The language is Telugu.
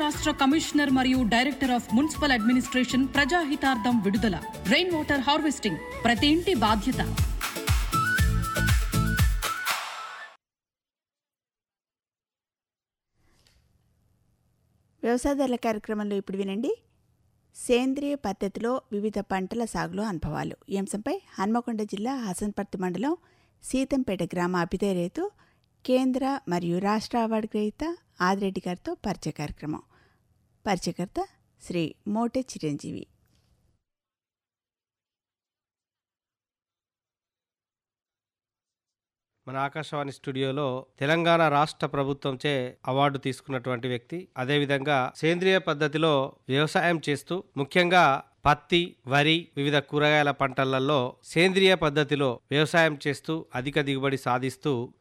రాష్ట్ర కమిషనర్ మరియు డైరెక్టర్ ఆఫ్ మున్సిపల్ అడ్మినిస్ట్రేషన్ ప్రజాహితార్థం విడుదల రెయిన్ వాటర్ హార్వెస్టింగ్ ప్రతి ఇంటి బాధ్యత వ్యవసాయదారుల కార్యక్రమంలో ఇప్పుడు వినండి సేంద్రియ పద్ధతిలో వివిధ పంటల సాగులో అనుభవాలు ఈ అంశంపై హన్మకొండ జిల్లా హసన్పర్తి మండలం సీతంపేట గ్రామ అభ్యుదయ రైతు కేంద్ర మరియు రాష్ట్ర అవార్డు గ్రహీత ఆదిరెడ్డి గారితో పరిచయ కార్యక్రమం పరిచయకర్త శ్రీ మోటే చిరంజీవి మన ఆకాశవాణి స్టూడియోలో తెలంగాణ రాష్ట్ర ప్రభుత్వంచే అవార్డు తీసుకున్నటువంటి వ్యక్తి అదేవిధంగా సేంద్రియ పద్ధతిలో వ్యవసాయం చేస్తూ ముఖ్యంగా పత్తి వరి వివిధ కూరగాయల పంటలలో సేంద్రియ పద్ధతిలో వ్యవసాయం చేస్తూ అధిక దిగుబడి సాధిస్తూ